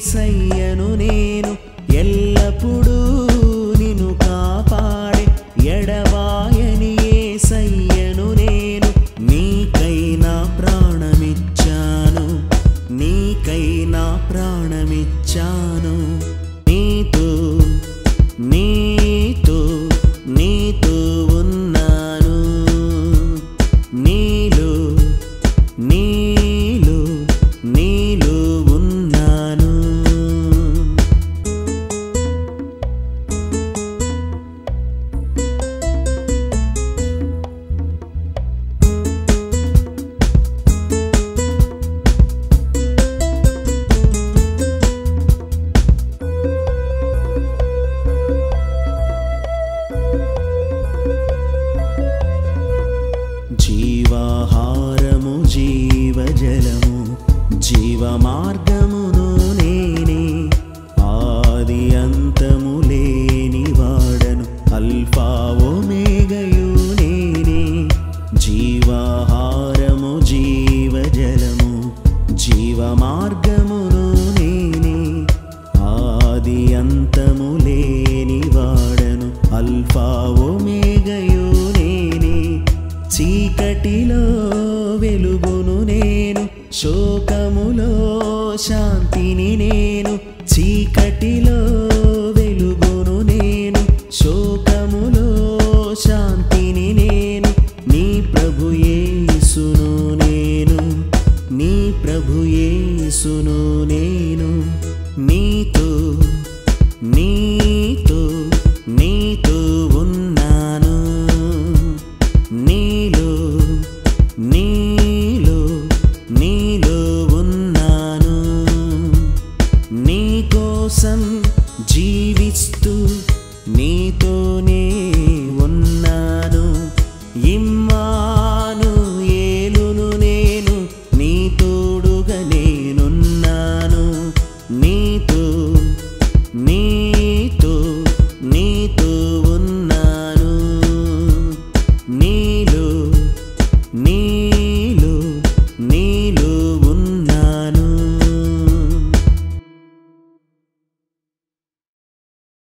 ఏసయ్యను నేను ఎల్లప్పుడూ నిన్ను కాపాడే ఎడబాయని ఏసయ్యను నేను నీకై నా ప్రాణమిచ్చాను నీకై నా ప్రాణమిచ్చాను నీతో నీతో నీతో ఉన్నాను నీలో నీలో నీలో ఉన్నాను జీవాహారము జీవజలము జీవ మార్గమును నేనే ఆది అంతము లేని వాడను అల్ఫా ఒమేగయు నేనే జీవాహారము జీవజలము జీవ మార్గమును నేనే ఆది అంతము లేని వాడను అల్ఫా ఒమేగయు నేనే చీకటిలో వెలుగును నేను శోకములో శాంతిని నేను చీకటిలో